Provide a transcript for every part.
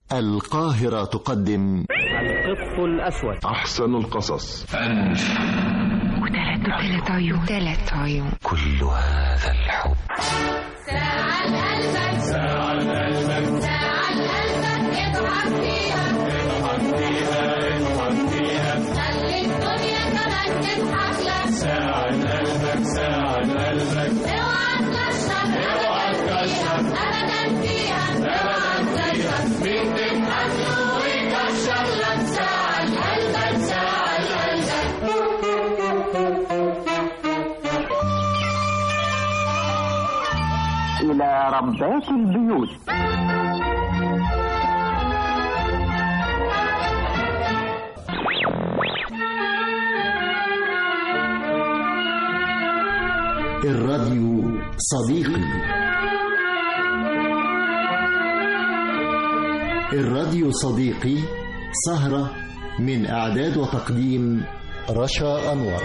القاهرة تقدم القط الأسود أحسن القصص وثلاث ثلاث عيون ثلاث عيون كل هذا الحب ساعة لقلبك ساعة لقلبك ساعة لقلبك اضحك فيها اضحك فيها اضحك فيها خلي الدنيا كمان تضحك لك ساعة لقلبك ساعة لقلبك اوعى تكشف اوعى تكشف ابدا فيها اوعى تكشف مين تضحك له ويكشف لك ساعة لقلبك ساعة لقلبك إلى ربات البيوت الراديو صديقي الراديو صديقي سهرة من إعداد وتقديم رشا أنور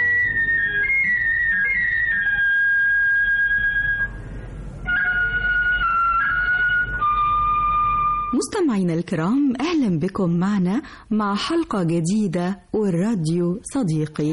مستمعينا الكرام اهلا بكم معنا مع حلقه جديده والراديو صديقي.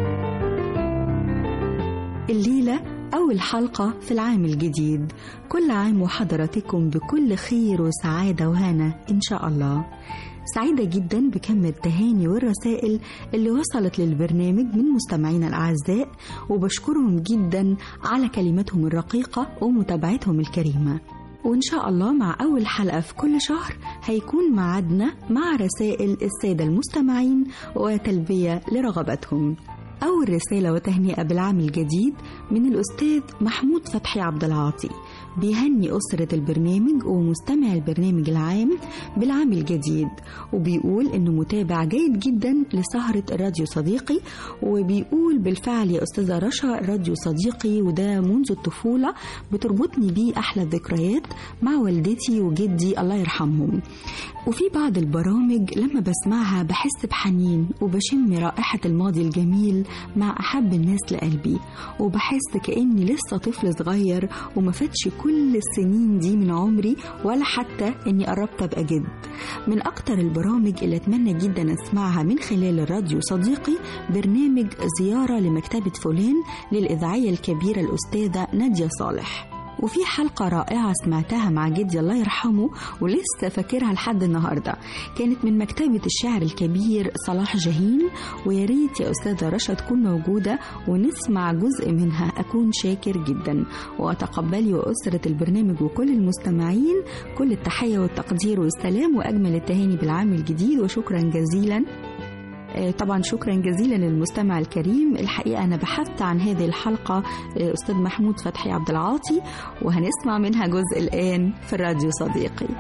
الليله اول حلقه في العام الجديد، كل عام وحضراتكم بكل خير وسعاده وهنا ان شاء الله. سعيدة جدا بكم التهاني والرسائل اللي وصلت للبرنامج من مستمعينا الأعزاء وبشكرهم جدا على كلماتهم الرقيقة ومتابعتهم الكريمة وإن شاء الله مع أول حلقة في كل شهر هيكون معادنا مع رسائل السادة المستمعين وتلبية لرغباتهم أول رسالة وتهنئة بالعام الجديد من الأستاذ محمود فتحي عبد العاطي بيهني أسرة البرنامج ومستمع البرنامج العام بالعام الجديد وبيقول إنه متابع جيد جدا لسهرة الراديو صديقي وبيقول بالفعل يا أستاذة رشا الراديو صديقي وده منذ الطفولة بتربطني بيه أحلى الذكريات مع والدتي وجدي الله يرحمهم وفي بعض البرامج لما بسمعها بحس بحنين وبشم رائحة الماضي الجميل مع أحب الناس لقلبي وبحس كأني لسه طفل صغير وما فاتش كل السنين دي من عمري ولا حتى إني قربت أبقى جد من أكتر البرامج اللي أتمنى جدا أسمعها من خلال الراديو صديقي برنامج زيارة لمكتبة فلان للإذاعية الكبيرة الأستاذة نادية صالح وفي حلقة رائعة سمعتها مع جدي الله يرحمه ولسه فاكرها لحد النهاردة كانت من مكتبة الشاعر الكبير صلاح جاهين ويا ريت يا أستاذة رشا تكون موجودة ونسمع جزء منها أكون شاكر جدا وأتقبلي وأسرة البرنامج وكل المستمعين كل التحية والتقدير والسلام وأجمل التهاني بالعام الجديد وشكرا جزيلا آه، طبعا شكرا جزيلا للمستمع الكريم الحقيقة أنا بحثت عن هذه الحلقة آه، أستاذ محمود فتحي عبد العاطي وهنسمع منها جزء الآن في الراديو صديقي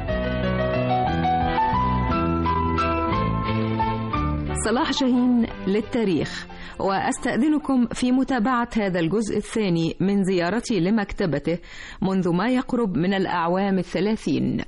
صلاح جاهين للتاريخ واستاذنكم في متابعه هذا الجزء الثاني من زيارتي لمكتبته منذ ما يقرب من الاعوام الثلاثين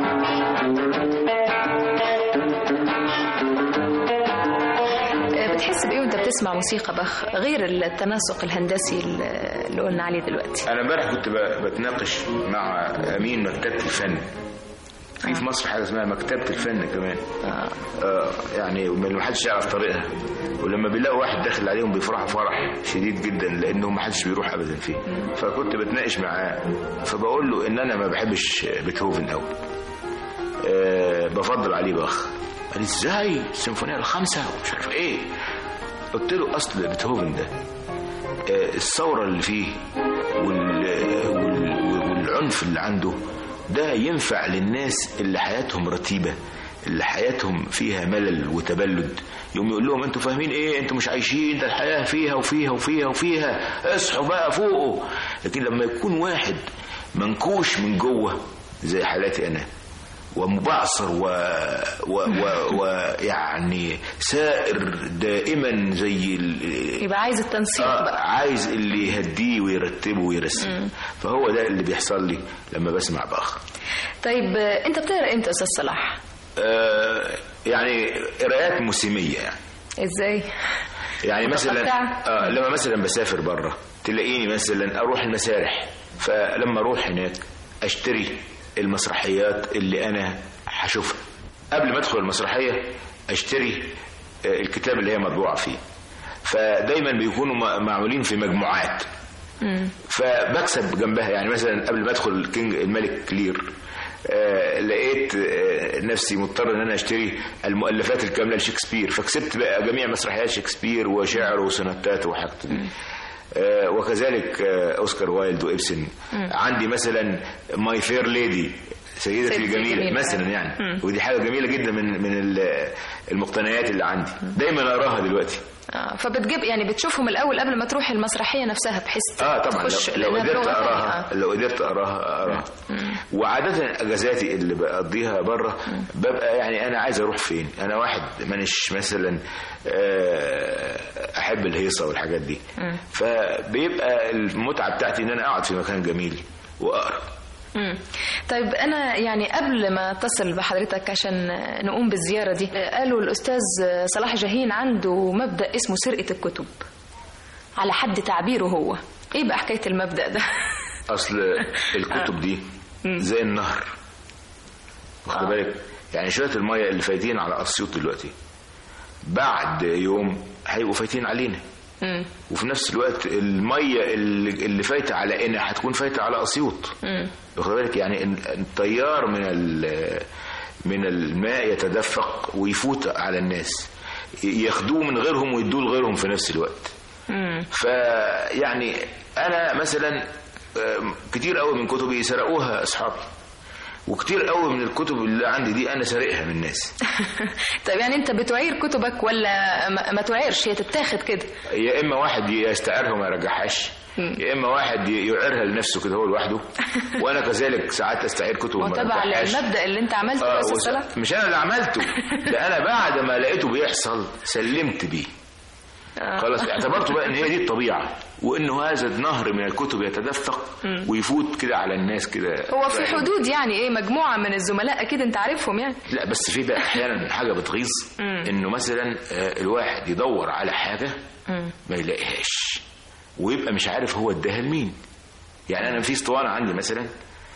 بتحس بايه وانت بتسمع موسيقى بخ غير التناسق الهندسي اللي قلنا عليه دلوقتي انا امبارح كنت ب- بتناقش مع امين مكتبه الفن في في مصر حاجه اسمها مكتبه الفن كمان آه يعني ما حدش يعرف طريقها ولما بيلاقوا واحد داخل عليهم بيفرحوا فرح شديد جدا لانه ما حدش بيروح ابدا فيه فكنت بتناقش معاه فبقول له ان انا ما بحبش بيتهوفن قوي آه بفضل عليه باخ قال لي ازاي السيمفونيه الخامسه ومش عارف ايه قلت له اصل بيتهوفن ده آه، الثورة اللي فيه وال... وال... والعنف اللي عنده ده ينفع للناس اللي حياتهم رتيبة اللي حياتهم فيها ملل وتبلد يوم يقول لهم انتوا فاهمين ايه انتوا مش عايشين ده الحياة فيها وفيها وفيها وفيها اصحوا بقى فوقوا لكن لما يكون واحد منكوش من جوه زي حالاتي انا ومبعصر و... و... و... ويعني سائر دائما زي ال... يبقى عايز التنسيق آه بقى عايز اللي يهديه ويرتبه ويرسمه فهو ده اللي بيحصل لي لما بسمع باخ طيب آه، انت بتقرا امتى يا استاذ صلاح آه يعني قرايات موسميه يعني ازاي يعني مثلا متقطعة. آه لما مثلا بسافر بره تلاقيني مثلا اروح المسارح فلما اروح هناك اشتري المسرحيات اللي انا هشوفها قبل ما ادخل المسرحيه اشتري آه، الكتاب اللي هي مطبوعه فيه فدايما بيكونوا م- معمولين في مجموعات فبكسب جنبها يعني مثلا قبل ما ادخل الكينج الملك لير آه لقيت آه نفسي مضطر ان انا اشتري المؤلفات الكامله لشكسبير فكسبت بقى جميع مسرحيات شكسبير وشعره وسوناتاته وحاجته دي آه وكذلك آه اوسكار وايلد وابسن عندي مثلا ماي فير ليدي سيدتي سيدتي الجميله الجميلة. مثلا يعني مم. ودي حاجه جميله جدا من من ال- المقتنيات اللي عندي دايما اقراها دلوقتي آه فبتجيب يعني بتشوفهم الاول قبل ما تروح المسرحيه نفسها بحيث اه طبعا تخش لو, لو لأنها قدرت بلغة تانية. اقراها لو قدرت اقراها اقراها وعاده اجازاتي اللي بقضيها بره ببقى يعني انا عايز اروح فين انا واحد مانيش مثلا آه، احب الهيصه والحاجات دي فبيبقى المتعه بتاعتي ان انا اقعد في مكان جميل واقرا مم. طيب انا يعني قبل ما اتصل بحضرتك عشان نقوم بالزياره دي قالوا الاستاذ صلاح جاهين عنده مبدا اسمه سرقه الكتب على حد تعبيره هو ايه بقى حكايه المبدا ده اصل الكتب دي زي النهر واخد بالك يعني شويه الميه اللي فايتين على اسيوط دلوقتي بعد يوم هيبقوا فايتين علينا مم. وفي نفس الوقت الميه اللي, اللي فايته على قنا هتكون فايته على اسيوط مم. واخد بالك يعني ال- التيار من ال- من الماء يتدفق ويفوت على الناس ي- ياخدوه من غيرهم ويدوه لغيرهم في نفس الوقت مم. فيعني انا مثلا آم، كتير قوي من كتبي سرقوها اصحابي وكتير قوي من الكتب اللي عندي دي انا سارقها من الناس طيب يعني انت بتعير كتبك ولا ما, ما تعيرش هي تتاخد كده يا اما واحد يستعيرها وما يرجعهاش يا اما واحد يعيرها لنفسه كده هو لوحده وانا كذلك ساعات استعير كتب وما وتبع ارجعهاش المبدا اللي انت عملته آه، يا استاذ وس- صلاح مش انا اللي عملته ده انا بعد ما لقيته بيحصل سلمت بيه خلاص اعتبرته بقى ان هي دي الطبيعه وانه هذا النهر من الكتب يتدفق ويفوت كده على الناس كده هو في حدود يعني ايه مجموعه من الزملاء اكيد انت عارفهم يعني لا بس في ده احيانا حاجه بتغيظ انه مثلا آه، الواحد يدور على حاجه ما يلاقيهاش ويبقى مش عارف هو اداها لمين يعني انا في اسطوانه عندي مثلا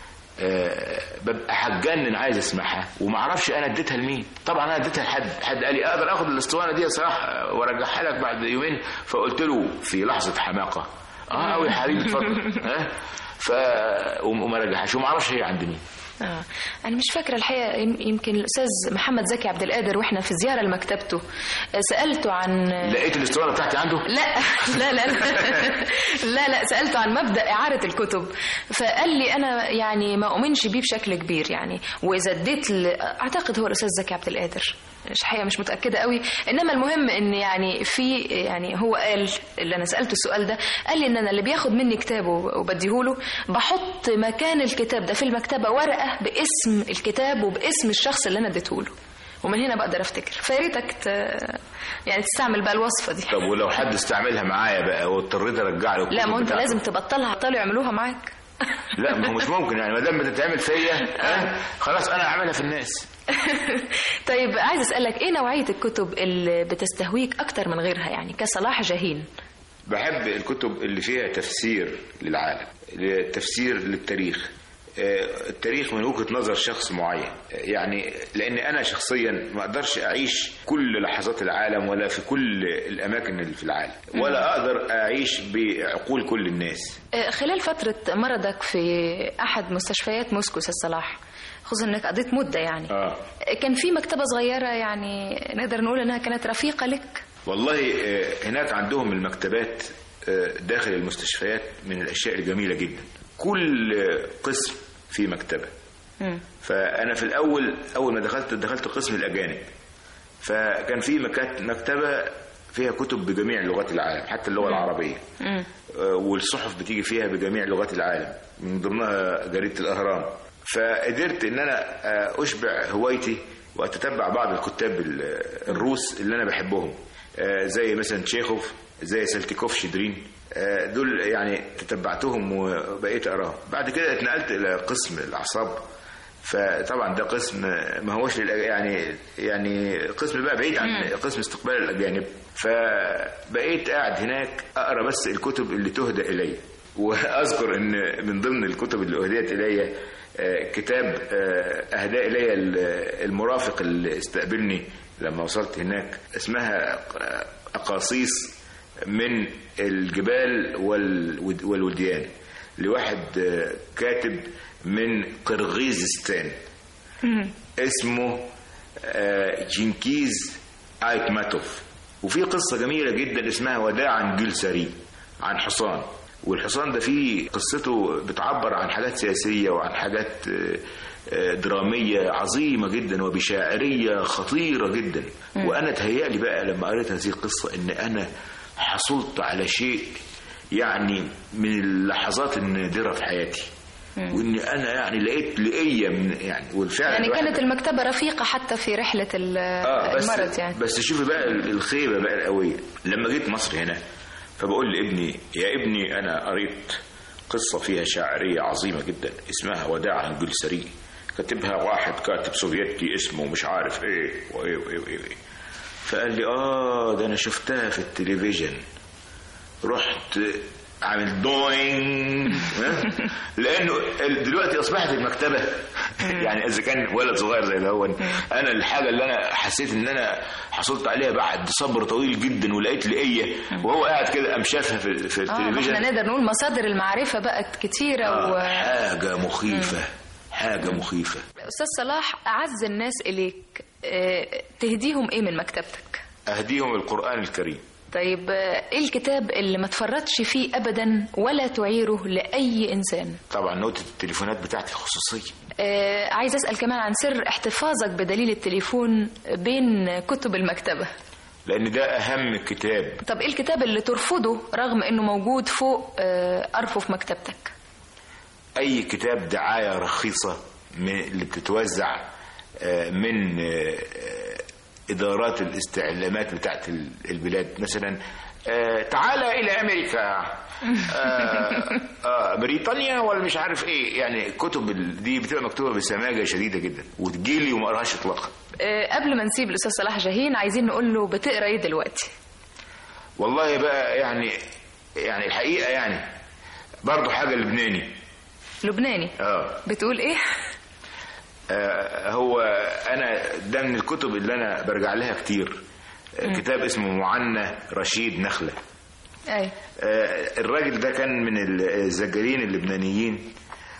آه، ببقى هتجنن عايز اسمعها وما اعرفش انا اديتها لمين طبعا انا اديتها لحد حد قال لي اقدر اخد الاسطوانه دي صراحه وارجعها لك بعد يومين فقلت له في لحظه حماقه اه قوي يا حبيبي اتفضل ها ف وما رجعهاش وما اعرفش هي عند مين آه. أنا مش فاكرة الحقيقة يم- يمكن الأستاذ محمد زكي عبد القادر وإحنا في زيارة لمكتبته آه، سألته عن لقيت الاسطوانه بتاعتي عنده لا لا لا لا لا لا سألته عن مبدأ إعارة الكتب فقال لي أنا يعني ما أؤمنش بيه بشكل كبير يعني وإذا اديت ل... أعتقد هو الأستاذ زكي عبد القادر مش حقيقة مش متأكدة قوي إنما المهم إن يعني في يعني هو قال اللي أنا سألته السؤال ده قال لي إن أنا اللي بياخد مني كتاب وبديهوله بحط مكان الكتاب ده في المكتبة ورقة باسم الكتاب وباسم الشخص اللي أنا اديته ومن هنا بقدر افتكر فيا ريتك ت... يعني تستعمل بقى الوصفه دي طب ولو حد استعملها معايا بقى واضطريت ارجع له لا الكتب ما هو انت بتاعته؟ لازم تبطلها هطلوا يعملوها معاك لا ما هو مش ممكن يعني ما دام بتتعمل فيا ها خلاص انا اعملها في الناس طيب عايز اسالك ايه نوعيه الكتب اللي بتستهويك اكتر من غيرها يعني كصلاح جاهين بحب الكتب اللي فيها تفسير للعالم تفسير للتاريخ آه، التاريخ من وجهة نظر شخص معين آه، يعني لأن أنا شخصيا ما أقدرش أعيش كل لحظات العالم ولا في كل الأماكن اللي في العالم ولا أقدر أعيش بعقول كل الناس آه، خلال فتره مرضك في احد مستشفيات موسكو استاذ صلاح خصوصا انك قضيت مده يعني آه. كان في مكتبه صغيره يعني نقدر نقول انها كانت رفيقه لك والله آه، هناك عندهم المكتبات آه، داخل المستشفيات من الأشياء الجميلة جدا كل آه، قسم فيه مكتبة مم. فأنا في الأول أول ما دخلت دخلت قسم الأجانب فكان في مكات- مكتبة فيها كتب بجميع لغات العالم حتى اللغة العربية مم. آه، والصحف بتيجي فيها بجميع لغات العالم من ضمنها جريدة الأهرام فقدرت إن أنا آه، أشبع هوايتي وأتتبع بعض الكتاب ال- الروس اللي أنا بحبهم آه، زي مثلا تشيخوف زي سلتيكوف شدرين آه، دول يعني تتبعتهم وبقيت أراهم بعد كده اتنقلت إلى قسم الأعصاب فطبعا ده قسم ما هوش للأ- يعني يعني قسم بقى بعيد عن قسم استقبال الاجانب فبقيت قاعد هناك اقرا بس الكتب اللي تهدى الي واذكر ان من ضمن الكتب اللي اهديت الي آه، كتاب آه، اهدى الي ال- المرافق اللي استقبلني لما وصلت هناك اسمها آه، اقاصيص من الجبال والود- والوديان لواحد آه، كاتب من قرغيزستان اسمه آه، جينكيز ايتماتوف وفي قصة جميلة جدا اسمها وداعا جلسري عن حصان والحصان ده فيه قصته بتعبر عن حاجات سياسية وعن حاجات آه، آه، درامية عظيمة جدا وبشاعرية خطيرة جدا وأنا تهيألي بقى لما قريت هذه القصة إن أنا حصلت على شيء يعني من اللحظات النادرة في حياتي وإن أنا يعني لقيت لقية من يعني والفعل يعني الواحد- كانت المكتبة رفيقة حتى في رحلة ال- اه بس المرض يعني بس شوفي بقى الخيبه بقى القويه لما جيت مصر هنا فبقول لابني يا ابني انا قريت قصه فيها شاعريه عظيمه جدا اسمها وداع الجلسري كاتبها واحد كاتب سوفيتي اسمه مش عارف ايه وايه وايه وايه, وإيه. فقال لي اه ده انا شفتها في التلفزيون رحت عامل دوين ها؟ لانه ال- دلوقتي اصبحت المكتبه يعني اذا كان ولد صغير زي ده هو انا الحاجه اللي انا حسيت ان انا حصلت عليها بعد صبر طويل جدا ولقيت لقيه وهو قاعد كده قام شافها في, في اه ما التلفزيون احنا نقدر نقول مصادر المعرفة بقت كتيرة آه، و... حاجه مخيفه حاجه مخيفه أستاذ صلاح أعز الناس إليك آه، تهديهم إيه من مكتبتك؟ اهديهم القران الكريم طيب آه، إيه الكتاب اللي ما تفرطش فيه أبدا ولا تعيره لأي إنسان؟ طبعا نوتة التليفونات بتاعتي الخصوصيه آه، عايز أسأل كمان عن سر احتفاظك بدليل التليفون بين كتب المكتبة لان ده اهم كتاب طب إيه الكتاب اللي ترفضه رغم إنه موجود فوق آه، أرفف مكتبتك؟ اي كتاب دعايه رخيصه من اللي بتتوزع آه، من آه، آه، ادارات الاستعلامات بتاعت ال- البلاد مثلا آه، تعالى الى امريكا آه، آه، بريطانيا ولا مش عارف ايه يعني الكتب ال- دي بتبقى مكتوبه بسماجه شديده جدا وتجيلي وما اقراهاش اطلاقا آه، قبل ما نسيب الأستاذ صلاح جاهين عايزين نقول له بتقرا إيه دلوقتي؟ والله بقى يعني يعني الحقيقه يعني برضه حاجه لبناني لبناني اه بتقول إيه؟ آه، هو انا ده من الكتب اللي انا برجع لها كتير آه، كتاب اسمه معنى رشيد نخله أي آه، الراجل ده كان من الزجالين اللبنانيين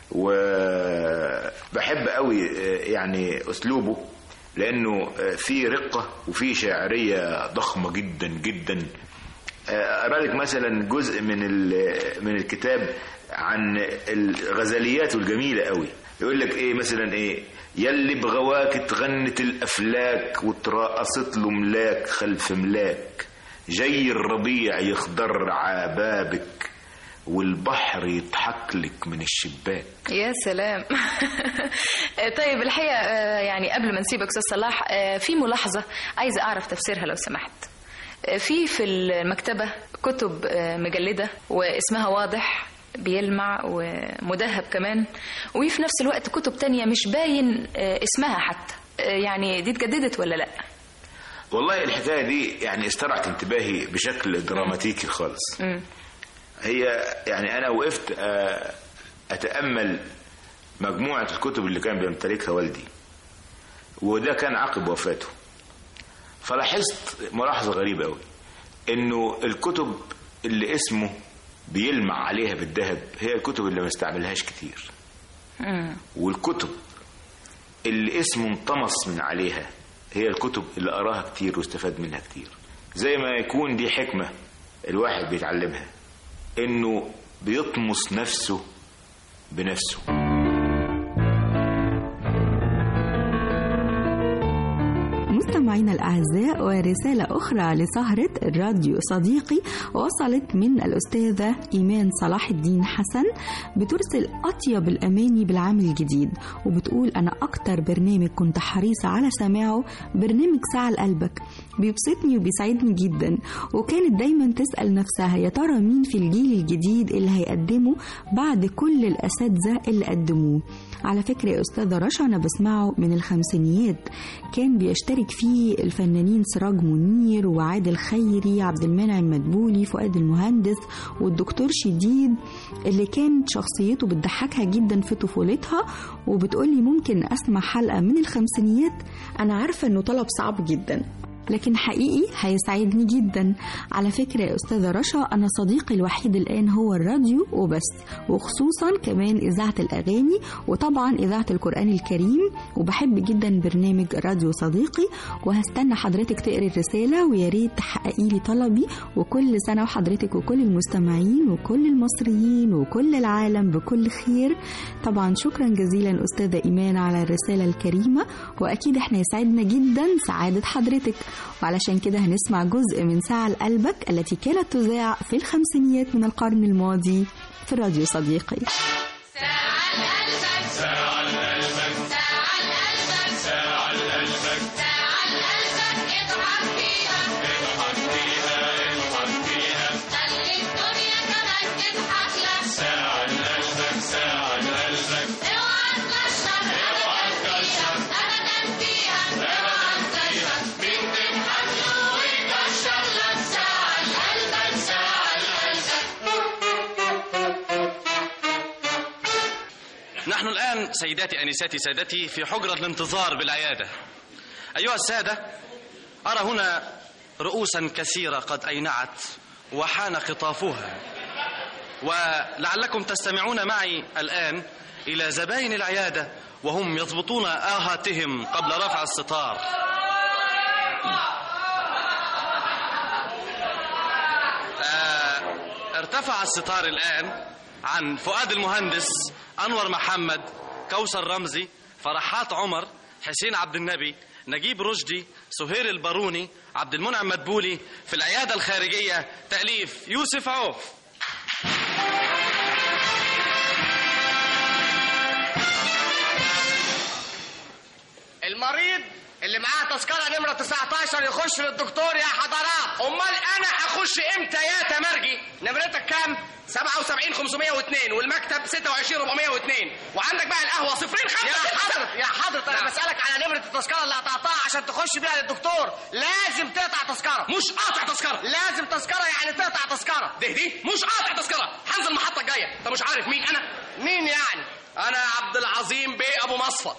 وبحب قوي آه، يعني اسلوبه لانه آه، فيه رقه وفيه شاعريه ضخمه جدا جدا آه، اقرا لك مثلا جزء من ال- من الكتاب عن الغزليات الجميله قوي يقول لك ايه مثلا ايه يلي بغواك تغنت الافلاك وتراقصت له ملاك خلف ملاك جاي الربيع يخضر عبابك والبحر يضحك لك من الشباك يا سلام طيب الحقيقة آه، يعني قبل ما نسيبك أستاذ صلاح آه، في ملاحظة عايزة أعرف تفسيرها لو سمحت آه، في في المكتبة كتب آه، مجلدة واسمها واضح بيلمع ومدهب كمان وفي نفس الوقت كتب تانية مش باين آه، اسمها حتى آه، يعني دي اتجددت ولا لا والله الحكايه دي يعني استرعت انتباهي بشكل دراماتيكي خالص مم. هي يعني انا وقفت آه، اتامل مجموعه الكتب اللي كان بيمتلكها والدي وده كان عقب وفاته فلاحظت ملاحظه غريبه قوي انه الكتب اللي اسمه بيلمع عليها بالذهب هي الكتب اللي ما استعملهاش كتير مم. والكتب اللي اسمه انطمس من عليها هي الكتب اللي قراها كتير واستفاد منها كتير زي ما يكون دي حكمة الواحد بيتعلمها انه بيطمس نفسه بنفسه مستمعينا الأعزاء ورسالة أخرى لسهرة الراديو صديقي وصلت من الأستاذة إيمان صلاح الدين حسن بترسل أطيب الأماني بالعام الجديد وبتقول أنا أكتر برنامج كنت حريصة على سماعه برنامج ساعة لقلبك بيبسطني وبيسعدني جدا وكانت دايما تسأل نفسها يا ترى مين في الجيل الجديد اللي هيقدمه بعد كل الأساتذة اللي قدموه على فكرة يا أستاذة رشا أنا بسمعه من الخمسينيات كان بيشترك فيه الفنانين سراج منير وعادل خيري عبد المنعم مدبولي فؤاد المهندس والدكتور شديد اللي كانت شخصيته بتضحكها جدا في طفولتها وبتقولي ممكن أسمع حلقة من الخمسينيات أنا عارفة إنه طلب صعب جدا لكن حقيقي هيسعدني جدا على فكرة يا أستاذة رشا أنا صديقي الوحيد الآن هو الراديو وبس وخصوصا كمان إذاعة الأغاني وطبعا إذاعة القرآن الكريم وبحب جدا برنامج راديو صديقي وهستنى حضرتك تقري الرسالة ويا ريت تحققي لي طلبي وكل سنة وحضرتك وكل المستمعين وكل المصريين وكل العالم بكل خير طبعا شكرا جزيلا أستاذة إيمان على الرسالة الكريمة وأكيد احنا يسعدنا جدا سعادة حضرتك وعلشان كده هنسمع جزء من ساعة لقلبك التي كانت تذاع في الخمسينيات من القرن الماضي في الراديو صديقي نحن الآن سيداتي أنساتي سادتي في حجرة الانتظار بالعيادة أيها السادة أرى هنا رؤوسا كثيرة قد أينعت وحان قطافها ولعلكم تستمعون معي الآن إلى زباين العيادة وهم يضبطون آهاتهم قبل رفع الستار آه، ارتفع الستار الآن عن فؤاد المهندس أنور محمد كوثر رمزي فرحات عمر حسين عبد النبي نجيب رشدي سهير الباروني عبد المنعم مدبولي في العيادة الخارجية تأليف يوسف عوف المريض اللي معاه تذكرة نمرة 19 يخش للدكتور يا حضرات أمال أنا أخش إمتى يا تمرجي نمرتك كام 77 502 والمكتب 26 402 وعندك بقى القهوة صفرين خمسة يا حضرت يا حضرت أنا بسألك على نمرة التذكرة اللي قطعتها عشان تخش بيها للدكتور لازم تقطع تذكرة مش قاطع تذكرة لازم تذكرة يعني تقطع تذكرة ده دي مش قاطع تذكرة هنزل المحطة الجاية أنت مش عارف مين أنا مين يعني أنا عبد العظيم بيه أبو مصفى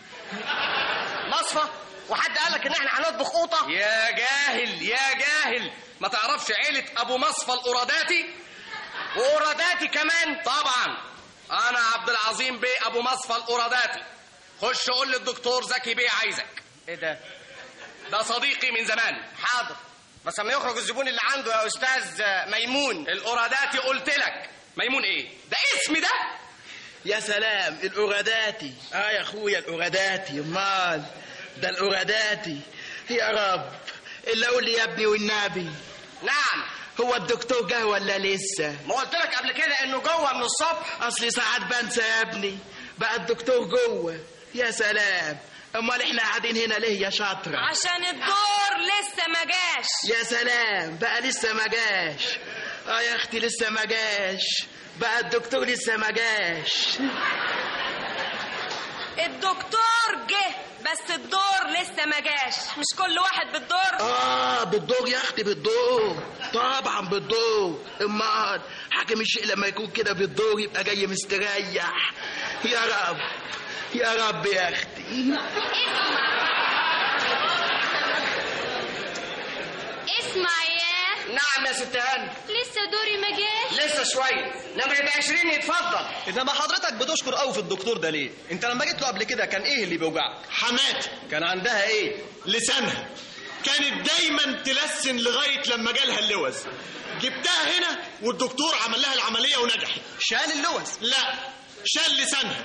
مصفى وحد قال لك ان احنا هنطبخ قوطه يا جاهل يا جاهل ما تعرفش عيلة أبو مصفى الأوراداتي وقراداتي كمان طبعا أنا عبد العظيم بيه أبو مصفى الأوراداتي خش قول للدكتور زكي بيه عايزك ايه ده ده صديقي من زمان حاضر بس لما يخرج الزبون اللي عنده يا استاذ ميمون الأوراداتي قلت لك ميمون إيه ده اسم ده يا سلام الأوراداتي اه يا اخويا الأوراداتي امال ده الأوراداتي يا رب اللي اقول لي يا ابني والنبي نعم هو الدكتور جه ولا لسه ما قلت لك قبل كده انه جوه من الصبح اصلي ساعات بنسى يا ابني بقى الدكتور جوه يا سلام امال احنا قاعدين هنا ليه يا شاطره عشان الدور لسه ما جاش يا سلام بقى لسه ما جاش اه يا اختي لسه ما جاش بقى الدكتور لسه ما جاش الدكتور جه بس الدور لسه ما جاش مش كل واحد بالدور اه بالدور يا اختي بالدور طبعا بالدور امال حاكم الشيء لما يكون كده بالدور يبقى جاي مستريح يا رب يا رب يا اختي اسمع يا نعم يا ست هاني لسه دوري ما جاش لسه شويه نمرة 20 يتفضل انما حضرتك بتشكر قوي في الدكتور ده ليه انت لما جيت له قبل كده كان ايه اللي بيوجعك حماتي كان عندها ايه لسانها كانت دايما تلسن لغايه لما جالها اللوز جبتها هنا والدكتور عمل لها العمليه ونجحت شال اللوز لا شال لسانها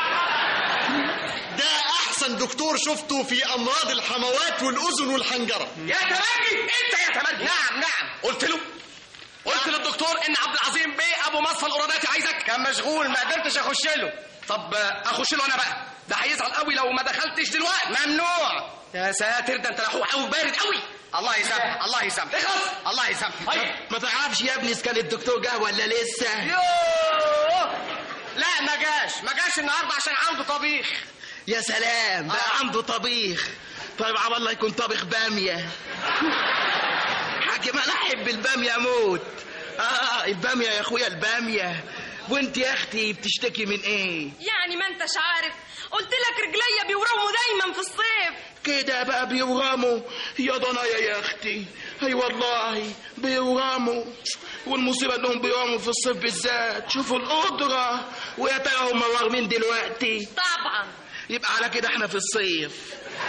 ده احسن دكتور شفته في امراض الحموات والاذن والحنجره يا تمرجي انت يا تمرجي نعم نعم قلت له قلت للدكتور ان عبد العظيم بيه ابو مصفى الأوراداتي عايزك كان مشغول ما قدرتش اخش له طب آه، اخش له انا بقى ده هيزعل قوي لو ما دخلتش دلوقتي ممنوع يا ساتر ده انت لحوح قوي بارد قوي الله يسامحك الله يسامحك اخلص الله يسامحك طيب ما تعرفش يا ابني اذا كان الدكتور جه ولا لسه يوه لا ما جاش ما جاش النهارده عشان عنده طبيخ يا سلام بقى عنده طبيخ طيب عم الله يكون طبيخ باميه حاكم انا احب الباميه موت اه الباميه يا اخويا الباميه وانت يا اختي بتشتكي من ايه يعني ما انتش عارف قلت لك رجليا بيورموا دايما في الصيف كده بقى بيورموا يا ضنايا يا اختي اي والله بيورموا والمصيبه انهم بيورموا في الصيف بالذات شوفوا القدره ويا ترى هم وارمين دلوقتي طبعا يبقى على كده احنا في الصيف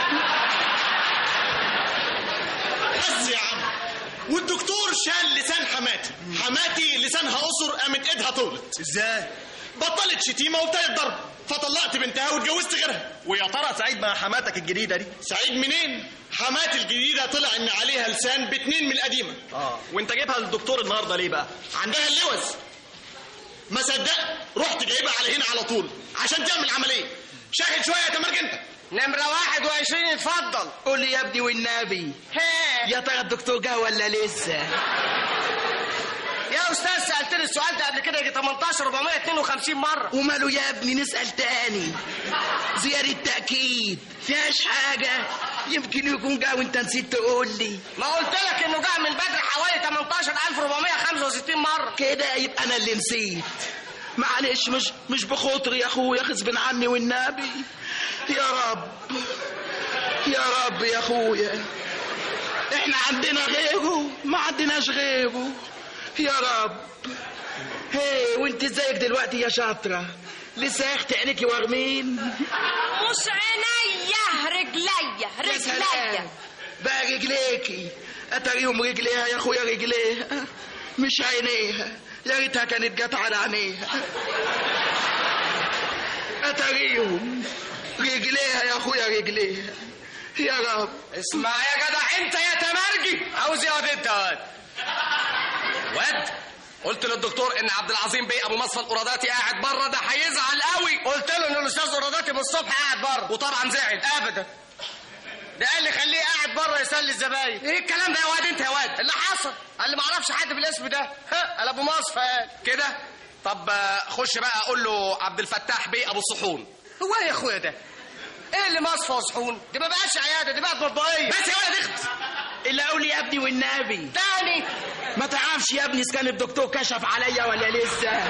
بس يا عم والدكتور شال لسان حماتي حماتي لسانها قصر قامت ايدها طولت ازاي بطلت شتيمه وابتدت ضرب فطلقت بنتها واتجوزت غيرها ويا ترى سعيد مع حماتك الجديده دي سعيد منين حماتي الجديده طلع ان عليها لسان باتنين من القديمه اه وانت جايبها للدكتور النهارده ليه بقى عندها اللوز ما صدقت رحت جايبها على هنا على طول عشان تعمل عمليه شاهد شويه يا تمرج انت نمرة واحد وعشرين اتفضل قول لي يا ابني والنبي يا ترى الدكتور جه ولا لسه يا استاذ سالتني السؤال ده قبل كده يجي 18 452 مره وماله يا ابني نسال تاني زيادة تأكيد فيهاش حاجة يمكن يكون جه وانت نسيت تقول لي ما قلت لك انه جه من بدري حوالي 18465 مره كده يبقى انا اللي نسيت معلش مش مش بخاطري يا اخويا غصب عني والنبي يا رب يا رب يا اخويا احنا عندنا غيره ما عندناش غيره يا رب هي وانت ازيك دلوقتي يا شاطرة لسه يا اختي عينيكي وارمين مش عينيا رجليا يا رجليا سلام بقى رجليكي اتاريهم رجليها يا اخويا رجليها مش عينيها يا ريتها كانت جت على عينيها اتاريهم رجليها يا اخويا رجليها يا رب اسمع يا جدع انت يا تمرجي عاوز ايه يا واد انت يا واد واد قلت للدكتور ان عبد العظيم بيه ابو مصفى القراداتي قاعد بره ده هيزعل قوي قلت له ان الاستاذ قراداتي من الصبح قاعد بره وطبعا زعل ابدا ده قال لي خليه قاعد بره يسلي الزباين ايه الكلام ده يا واد انت يا واد اللي حصل قال لي ما اعرفش حد بالاسم ده ها قال ابو مصفى قال كده طب آه، خش بقى اقول له عبد الفتاح بيه ابو الصحون هو ايه يا اخويا ده ايه اللي مصفى وصحون دي ما بقاش عياده دي بقت مطبعيه بس يا ولد اخت اللي اقول يا ابني والنبي تاني ما تعرفش يا ابني اذا كان الدكتور كشف عليا ولا لسه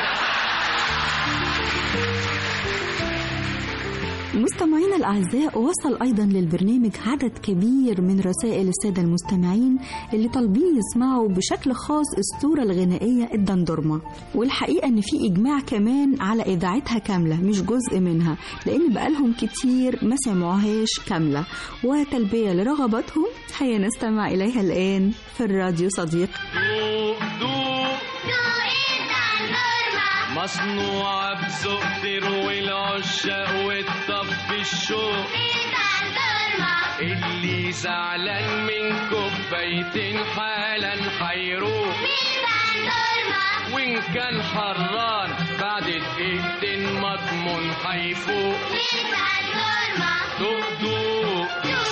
مستمعينا الأعزاء وصل أيضا للبرنامج عدد كبير من رسائل السادة المستمعين اللي طالبين يسمعوا بشكل خاص الصورة الغنائية الدندرمة والحقيقة إن في إجماع كمان على إذاعتها كاملة مش جزء منها لأن بقالهم كتير ما سمعوهاش كاملة وتلبية لرغباتهم هيا نستمع إليها الآن في الراديو صديق مصنوعة بذوق تروي العشاق وتطفي الشوق اللي زعلان من كوبايتين حالا حيروح وإن كان حران بعد دقيقتين مضمون حيفوق دوق دوق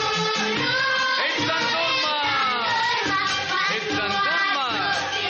الدندورما الدندورما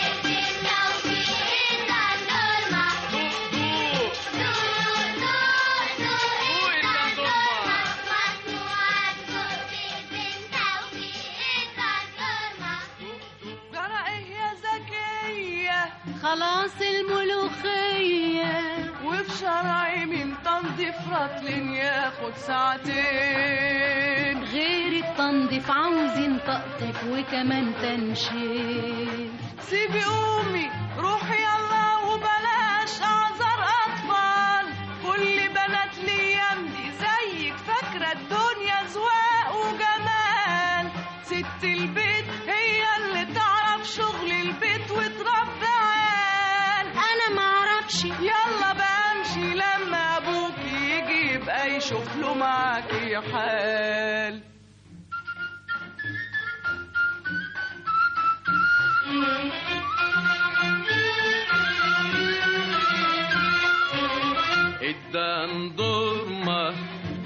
جرى ايه يا زكية خلاص الملوخية وفي شرعي من تنظيف رطل ياخد ساعتين غير التنظيف عاوزين تقطيف وكمان تنشيف سيبي قومي روحي يلا وبلاش اعذر اطفال كل بنات الايام دي زيك فاكره الدنيا زواق وجمال ست البيت هي اللي تعرف شغل البيت وتربي عيال انا معرفش يلا بقى امشي لما ابوك يجي يبقى يشوف له معاكي حال الدندورما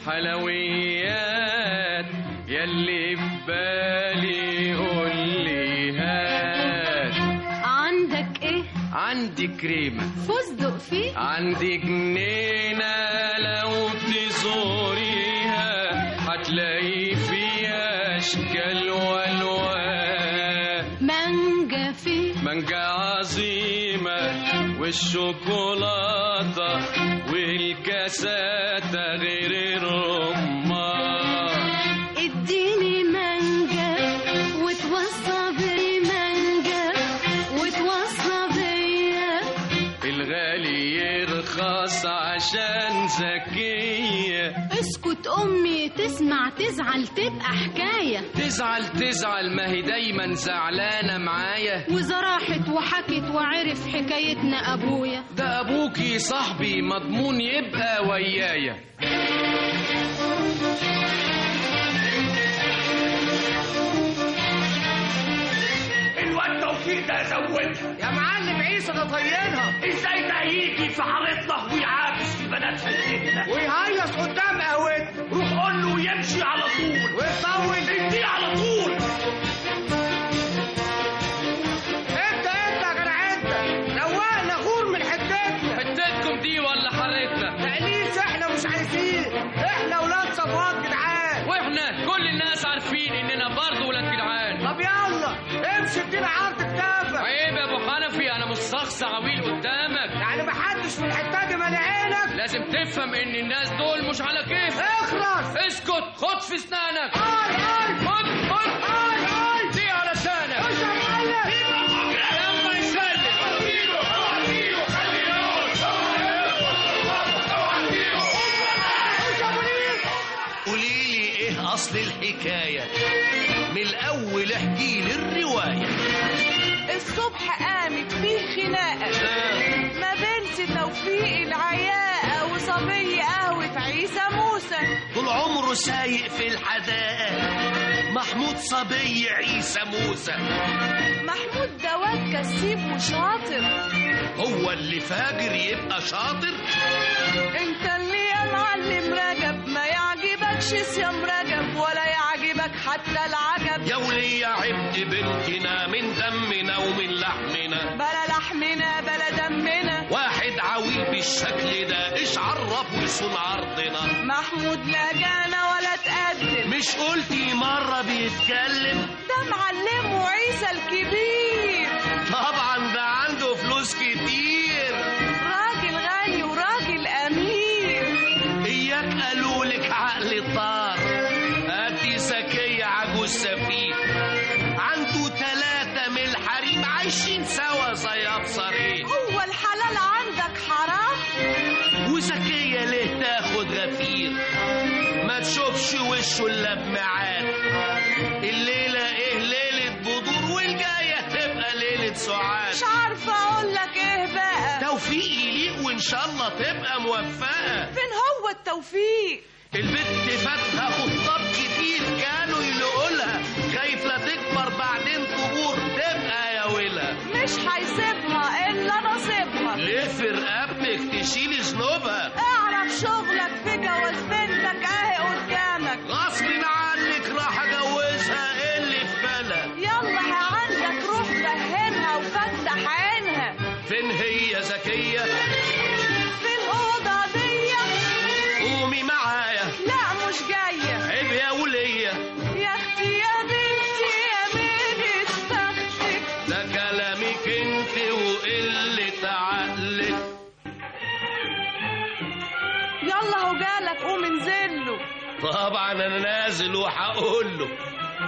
حلويات يلي في بالي قول لي هات عندك ايه عندي عندي كريمة فستق فيه عندي جنينة لو تزوريها هتلاقي فيها أشكال وألوان مانجا فيه مانجا عظيمة والشوكولاتة والكاساتة غير الرمان اديني مانجا وتوصى بي مانجا وتوصى بيا الغالي يرخص عشان ذكية اسكت امي تسمع تزعل تبقى حكايه تزعل تزعل ما هي دايما زعلانة معايا وإذا راحت وحكت وعرف حكايتنا ابويا ده أبوكي صاحبي مضمون يبقى ويايا الواد توفيق ده زودها يا معلم عيسى ده طينها ازاي ده يجي في حارتنا ويعاكس في بنات حتتنا ويهيص قدام قهوتنا روح قول له يمشي على طول ويطول اديه على طول انت انت يا جدع انت روقنا غور من حتتنا حتتكم دي ولا حارتنا تقليص احنا مش عايزين احنا ولاد صفوات جدعان واحنا كل الناس عارفين اننا برضه ولاد جدعان طب يلا امشي ادينا عرض كتافك عيب يا ابو حنفي انا مش شخص عويل قدامك يعني محدش في الحته دي مالي عينك لازم تفهم ان الناس دول مش على كيف اخلص اسكت خد في اسنانك اي اي خد خد اي اي دي على لسانك خش يا معلم لما يسلم قولي لي ايه اصل الحكايه من الاول احكي لي الروايه الصبح قامت فيه خناقة ما بين توفيق العياقة وصبي قهوة عيسى موسى طول عمره سايق في الحدائق محمود صبي عيسى موسى محمود ده واد كسيب وشاطر هو اللي فاجر يبقى شاطر انت اللي يا معلم رجب ما يعجبكش صيام رجب ولا يعجبك حتى العجب يا ولي عبد بنتنا من دمنا ومن لحمنا بلا لحمنا بلا دمنا واحد عويل بالشكل ده ايش عرف وصون عرضنا محمود لا جانا ولا تقدم مش قلتي مرة بيتكلم ده معلمه عيسى الكبير طبعا ده عنده فلوس كتير راجل غني وراجل امير اياك قالوا لك عقل طار ادي ذكية عجوز سفيه عنده ثلاثة من الحريم عايشين سوا زي ابصرين هو الحلال عندك حرام وذكية ليه تاخد غفير ما تشوفش وشه الا بميعاد الليلة ايه ليلة بدور والجاية تبقى ليلة سعاد مش عارفه اقول لك ايه بقى توفيق يليق وان شاء الله تبقى موفقة فين هو التوفيق البت فاتها خطاب كتير كانوا يلقوا لها خايف لا تكبر بعدين تبور تبقى يا ويلها مش هيسيبها الا نصيبها ليه في رقبتك تشيل ذنوبها اعرف شغلك في جواز بنتك اهي قدامك غصب عنك راح اجوزها إيه اللي في بالها يلا ها عندك روح فهمها وفتح عينها فين هي ذكية في الأوضة دي قومي معايا لا مش جاية عيب يا ولية يا اختي يا بنتي يا بنت بختك ده كلامك انت وقلة عقلك يلا هو جالك قوم انزل له طبعا انا نازل وهقول له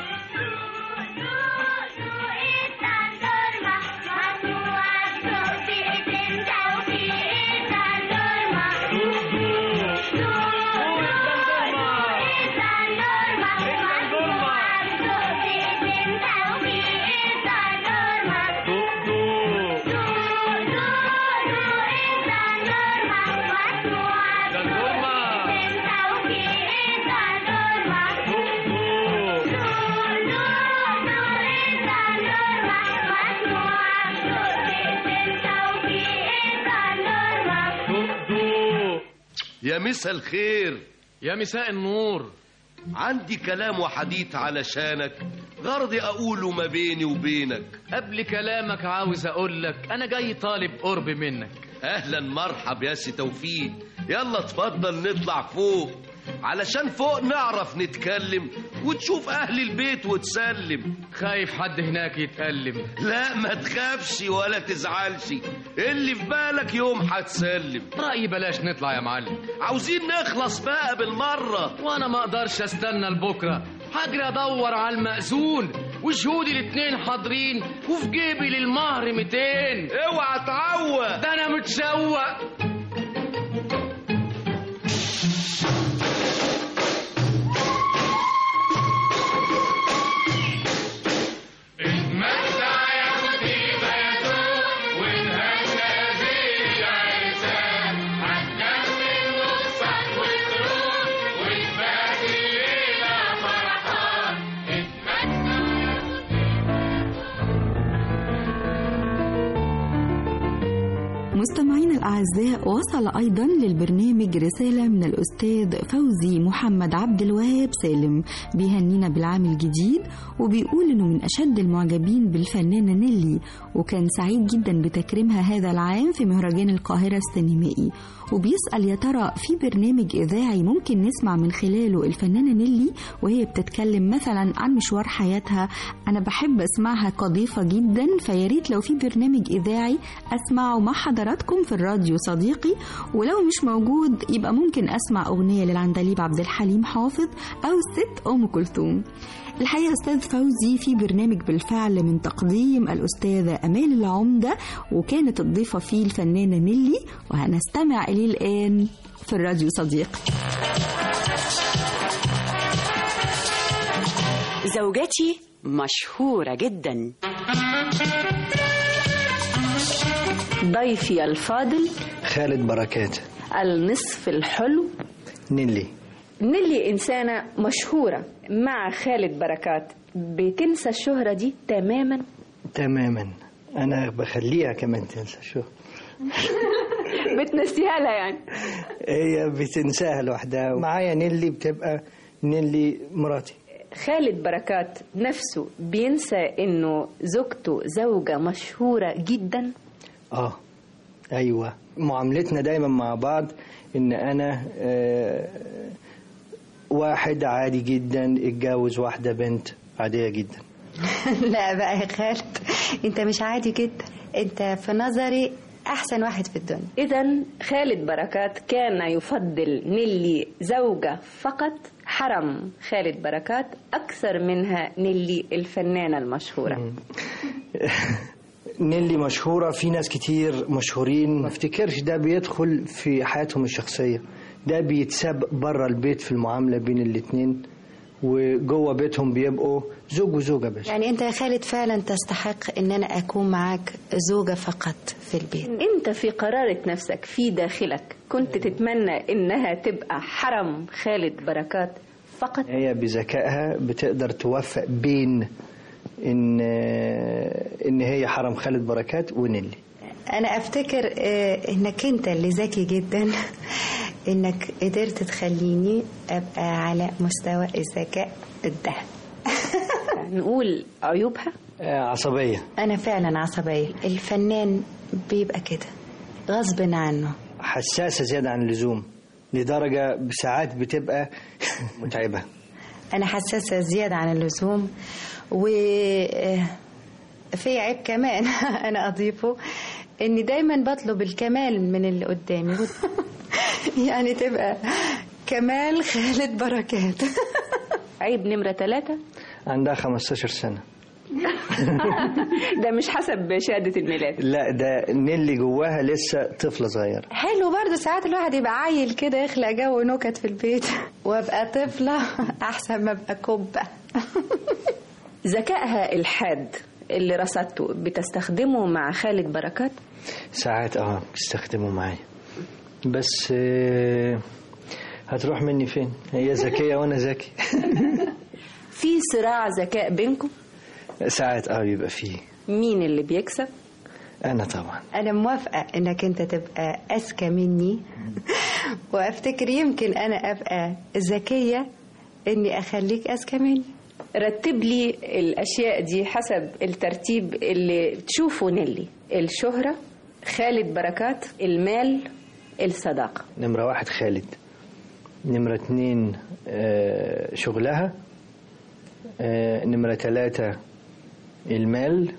يا مسا الخير يا مساء النور عندي كلام وحديث علشانك غرضي اقوله ما بيني وبينك قبل كلامك عاوز اقول لك انا جاي طالب قرب منك اهلا مرحب يا سي توفيق يلا اتفضل نطلع فوق علشان فوق نعرف نتكلم وتشوف اهل البيت وتسلم خايف حد هناك يتألم لا ما تخافش ولا تزعلش اللي في بالك يوم هتسلم رأيي بلاش نطلع يا معلم عاوزين نخلص بقى بالمرة وانا ما اقدرش استنى لبكره هجري ادور على المأذون وشهودي الاتنين حاضرين وفي جيبي للمهر 200 اوعى تعوق ده انا متشوق مستمعينا الأعزاء وصل أيضا للبرنامج رسالة من الأستاذ فوزي محمد عبد الوهاب سالم بيهنينا بالعام الجديد وبيقول إنه من أشد المعجبين بالفنانة نيلي وكان سعيد جدا بتكريمها هذا العام في مهرجان القاهرة السينمائي وبيسأل يا ترى في برنامج إذاعي ممكن نسمع من خلاله الفنانة نيلي وهي بتتكلم مثلا عن مشوار حياتها أنا بحب أسمعها كضيفة جدا فياريت لو في برنامج إذاعي أسمعه مع حضراتكم في الراديو صديقي ولو مش موجود يبقى ممكن أسمع أغنية للعندليب عبد الحليم حافظ أو الست أم كلثوم الحقيقة أستاذ فوزي في برنامج بالفعل من تقديم الأستاذة أمال العمدة وكانت الضيفة فيه الفنانة نيلي وهنستمع إليه الآن في الراديو صديقي زوجتي مشهورة جدا ضيفي الفاضل خالد بركات النصف الحلو نيلي نيلي إنسانة مشهورة مع خالد بركات بتنسى الشهرة دي تماما تماما انا بخليها كمان تنسى شو بتنسيها لها يعني هي بتنساها لوحدها معايا نيلي بتبقى نيلي مراتي خالد بركات نفسه بينسى انه زوجته زوجة مشهورة جدا اه ايوه معاملتنا دايما مع بعض ان انا آه واحد عادي جدا اتجوز واحدة بنت عادية جدا لا بقى يا خالد انت مش عادي جدا انت في نظري احسن واحد في الدنيا اذا خالد بركات كان يفضل نيلي زوجة فقط حرم خالد بركات اكثر منها نيلي الفنانة المشهورة نيلي مشهورة في ناس كتير مشهورين ما افتكرش ده بيدخل في حياتهم الشخصية ده بيتساب بره البيت في المعاملة بين الاتنين وجوه بيتهم بيبقوا زوج وزوجة بس يعني انت يا خالد فعلا تستحق ان انا اكون معاك زوجة فقط في البيت انت في قرارة نفسك في داخلك كنت تتمنى انها تبقى حرم خالد بركات فقط هي بذكائها بتقدر توفق بين ان ان هي حرم خالد بركات ونيلي انا افتكر آه، انك انت اللي ذكي جدا انك قدرت تخليني ابقى على مستوى الذكاء ده نقول عيوبها عصبية انا فعلا عصبية الفنان بيبقى كده غصب عنه حساسة زيادة عن اللزوم لدرجة بساعات بتبقى متعبة انا حساسة زيادة عن اللزوم و آه، في عيب كمان انا اضيفه اني دايما بطلب الكمال من اللي قدامي يعني تبقى كمال خالد بركات عيب نمرة ثلاثة عندها 15 سنة ده مش حسب شهادة الميلاد لا ده نيلي جواها لسه طفلة صغيرة حلو برضه ساعات الواحد يبقى عيل كده يخلق جو نكت في البيت وابقى طفلة احسن ما ابقى كبة ذكائها الحاد اللي رصدته بتستخدمه مع خالد بركات ساعات اه بيستخدموا معايا بس آه، هتروح مني فين هي ذكية وانا ذكي في صراع ذكاء بينكم ساعات اه بيبقى فيه مين اللي بيكسب انا طبعا انا موافقة انك انت تبقى اذكى مني وافتكر يمكن انا ابقى ذكية اني اخليك اذكى مني رتب لي الأشياء دي حسب الترتيب اللي تشوفه نيلي الشهرة خالد بركات المال الصداقة نمرة واحد خالد نمرة اتنين آه، شغلها آه، نمرة ثلاثة المال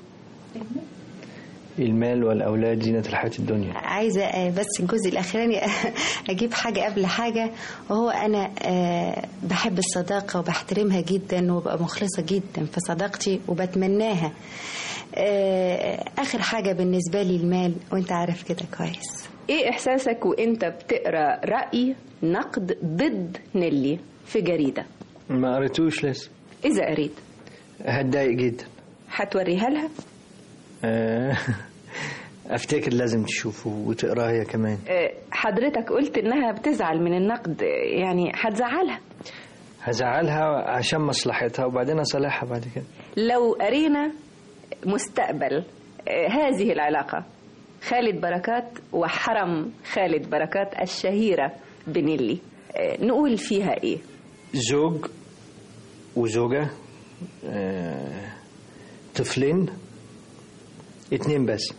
المال والأولاد زينة الحياة الدنيا عايزة آه، بس الجزء الأخراني أجيب حاجة قبل حاجة وهو أنا آه، بحب الصداقة وبحترمها جدا وببقى مخلصة جدا في صداقتي وبتمناها آه، آخر حاجة بالنسبة لي المال وأنت عارف كده كويس إيه إحساسك وأنت بتقرأ رأي نقد ضد نيلي في جريدة ما قريتوش لسه إذا قريت هتضايق جدا هتوريها لها آه، افتكر لازم تشوفه وتقراه هي كمان آه، حضرتك قلت إنها بتزعل من النقد آه، يعني هتزعلها هزعلها عشان مصلحتها وبعدين اصالحها بعد كده لو قرينا مستقبل آه، هذه العلاقة خالد بركات وحرم خالد بركات الشهيرة بنيلي آه، نقول فيها إيه زوج وزوجة آه، طفلين اتنين بس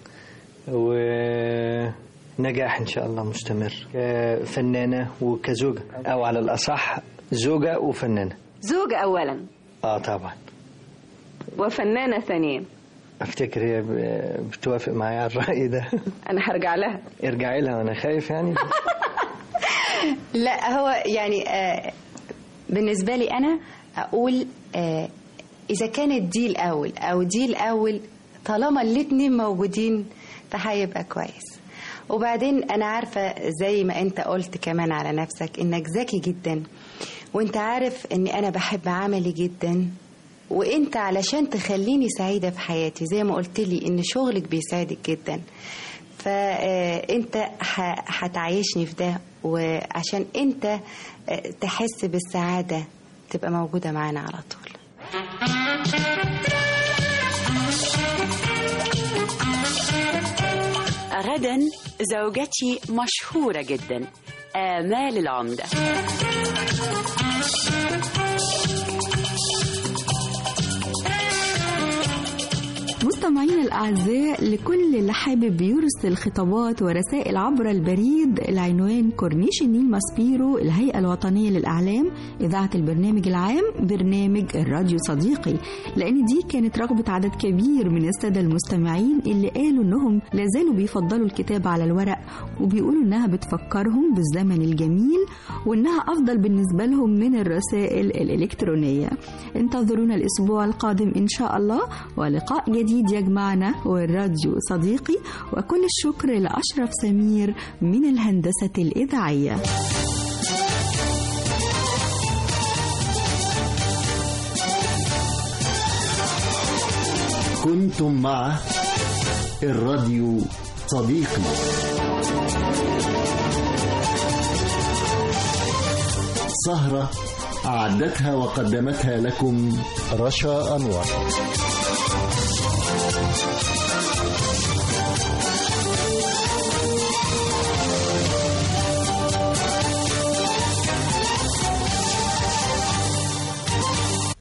ونجاح ان شاء الله مستمر كفنانة وكزوجة او على الاصح زوجة وفنانة زوج أولا اه طبعا وفنانة ثانيا افتكر هي ب- بتوافق معايا على الرأي ده أنا هرجع لها ارجعي لها وانا خايف يعني لا هو يعني آه، بالنسبة لي أنا أقول آه، إذا كانت دي الأول أو دي الأول طالما الاتنين موجودين فهيبقى كويس وبعدين أنا عارفة زي ما أنت قلت كمان على نفسك إنك ذكي جدا وأنت عارف إني أنا بحب عملي جدا وأنت علشان تخليني سعيدة في حياتي زي ما قلت لي إن شغلك بيساعدك جدا فانت هتعيشني في ده وعشان انت آه، تحس بالسعاده تبقى موجوده معانا على طول غدا زوجتي مشهورة جدا آمال العمدة مستمعينا الأعزاء لكل اللي حابب يرسل خطابات ورسائل عبر البريد العنوان كورنيش النيل ماسبيرو الهيئة الوطنية للإعلام إذاعة البرنامج العام برنامج الراديو صديقي لأن دي كانت رغبة عدد كبير من السادة المستمعين اللي قالوا إنهم لازالوا بيفضلوا الكتابة على الورق وبيقولوا إنها بتفكرهم بالزمن الجميل وإنها أفضل بالنسبة لهم من الرسائل الإلكترونية انتظرونا الأسبوع القادم إن شاء الله ولقاء جديد يجمعنا والراديو صديقي وكل الشكر لأشرف سمير من الهندسة الإذاعية كنتم مع الراديو صديقي سهرة أعدتها وقدمتها لكم رشا أنور